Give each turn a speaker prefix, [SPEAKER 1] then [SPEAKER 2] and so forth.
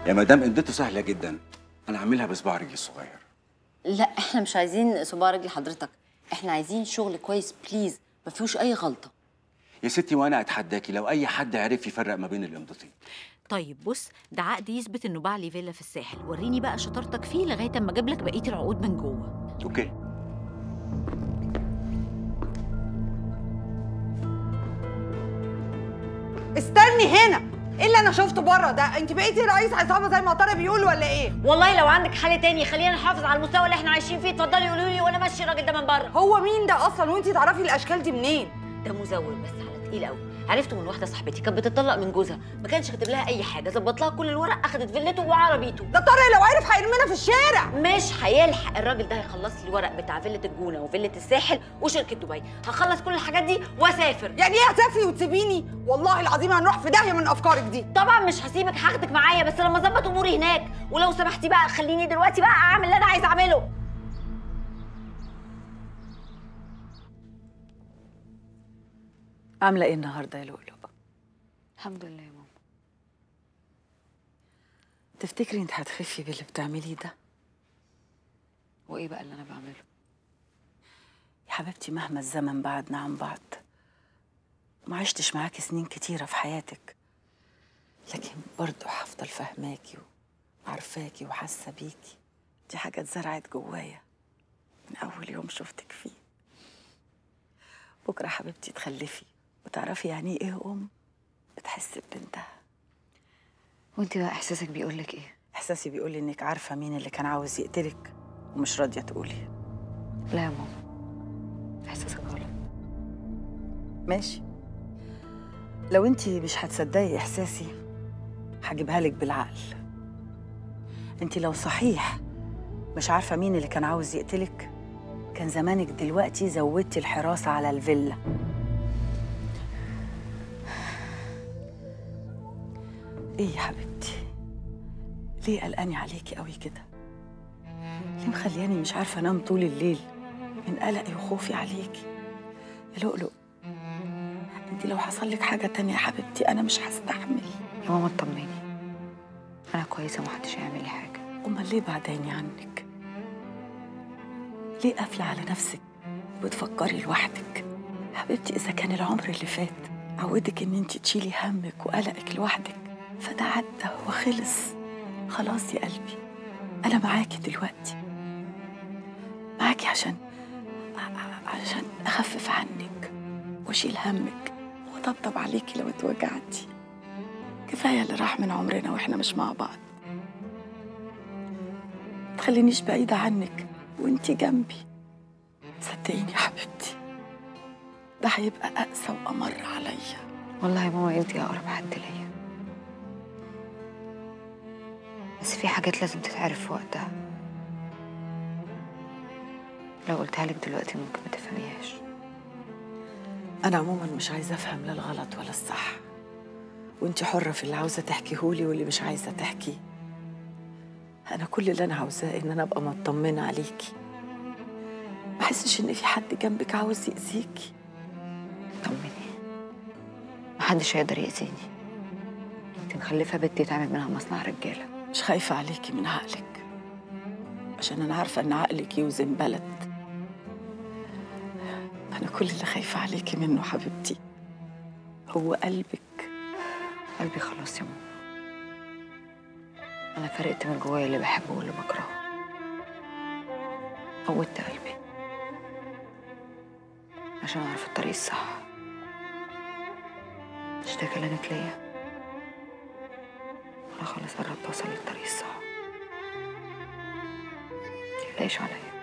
[SPEAKER 1] يا مدام امدته سهله جدا انا عاملها بصباع رجلي الصغير
[SPEAKER 2] لا احنا مش عايزين صباع رجل حضرتك احنا عايزين شغل كويس بليز ما فيهوش اي غلطه
[SPEAKER 1] يا ستي وانا اتحداكي لو اي حد عرف يفرق ما بين الامضتين
[SPEAKER 3] طيب بص ده عقد يثبت انه باع لي فيلا في الساحل وريني بقى شطارتك فيه لغايه اما اجيب لك بقيه العقود من جوه
[SPEAKER 1] اوكي
[SPEAKER 4] استني هنا ايه اللي انا شفته بره ده انت بقيتي رئيس عصابه زي ما طارق بيقول ولا ايه
[SPEAKER 5] والله لو عندك حل تاني خلينا نحافظ على المستوى اللي احنا عايشين فيه اتفضلي قولوا لي وانا ماشي الراجل ده من بره
[SPEAKER 4] هو مين ده اصلا وانت تعرفي الاشكال دي منين
[SPEAKER 5] ده مزور بس على تقيل قوي عرفته من واحده صاحبتي كانت بتطلق من جوزها ما كانش كاتب لها اي حاجه ظبط لها كل الورق اخدت فيلته وعربيته
[SPEAKER 4] ده طارق لو عرف هيرمينا في الشارع
[SPEAKER 5] مش هيلحق الراجل ده هيخلص لي الورق بتاع فيلة الجونه وفيلة الساحل وشركه دبي هخلص كل الحاجات دي واسافر
[SPEAKER 4] يعني ايه هتسافري وتسيبيني والله العظيم هنروح في داهيه من افكارك دي
[SPEAKER 5] طبعا مش هسيبك هاخدك معايا بس لما اظبط اموري هناك ولو سمحتي بقى خليني دلوقتي بقى اعمل اللي انا عايزه اعمله
[SPEAKER 6] عاملة ايه النهارده يا لؤلؤ؟
[SPEAKER 2] الحمد لله يا ماما
[SPEAKER 6] تفتكري انت هتخفي باللي بتعمليه ده؟
[SPEAKER 2] وايه بقى اللي انا بعمله
[SPEAKER 6] يا حبيبتي مهما الزمن بعدنا عن بعض ما عشتش معاكي سنين كتيرة في حياتك لكن برضه هفضل فاهماكي وعارفاكي وحاسة بيكي دي حاجة اتزرعت جوايا من أول يوم شفتك فيه بكرة حبيبتي تخلفي وتعرفي يعني ايه أم بتحس ببنتها
[SPEAKER 2] وانت بقى احساسك بيقول لك ايه
[SPEAKER 6] إحساسي بيقولي إنك عارفة مين اللي كان عاوز يقتلك ومش راضية تقولي
[SPEAKER 2] لا يا ماما احساسك غلط
[SPEAKER 6] ماشي لو انت مش هتصدقي احساسي هجيبها لك بالعقل انت لو صحيح مش عارفه مين اللي كان عاوز يقتلك كان زمانك دلوقتي زودتي الحراسه على الفيلا ايه يا حبيبتي ليه قلقاني عليكي قوي كده ليه مخلياني مش عارفه انام طول الليل من قلقي وخوفي عليكي يا لؤلؤ انت لو حصل لك حاجه تانية يا حبيبتي انا مش هستحمل
[SPEAKER 2] يا ماما اطمني انا كويسه ومحدش هيعمل لي حاجه
[SPEAKER 6] امال ليه بعداني عنك ليه قافله على نفسك وبتفكري لوحدك حبيبتي اذا كان العمر اللي فات عودك ان انت تشيلي همك وقلقك لوحدك فده عدى وخلص خلاص يا قلبي انا معاكي دلوقتي معاكي عشان عشان اخفف عنك واشيل همك واطبطب عليكي لو اتوجعتي كفايه اللي راح من عمرنا واحنا مش مع بعض تخلينيش بعيده عنك وانتي جنبي صدقيني يا حبيبتي ده هيبقى اقسى وامر عليا
[SPEAKER 2] والله يا ماما انت اقرب حد ليا بس في حاجات لازم تتعرف في وقتها لو قلتها لك دلوقتي ممكن ما تفهميهاش
[SPEAKER 6] انا عموما مش عايزه افهم لا الغلط ولا الصح وانتي حره في اللي عاوزه تحكيهولي واللي مش عايزه تحكيه انا كل اللي انا عاوزاه ان انا ابقى مطمنه عليكي ما احسش ان في حد جنبك عاوز يأذيكي
[SPEAKER 2] طمني محدش هيقدر يأذيني انت مخلفه بنتي تعمل منها مصنع رجاله
[SPEAKER 6] مش خايفه عليكي من عقلك عشان انا عارفه ان عقلك يوزن بلد انا كل اللي خايفه عليكي منه حبيبتي هو قلبك
[SPEAKER 2] قلبي خلاص يا ماما انا فرقت من جوايا اللي بحبه واللي بكرهه موتت قلبي عشان اعرف الطريق الصح مش ده كلامك ليا انا خلاص قربت اوصل للطريق الصح متقلقيش عليا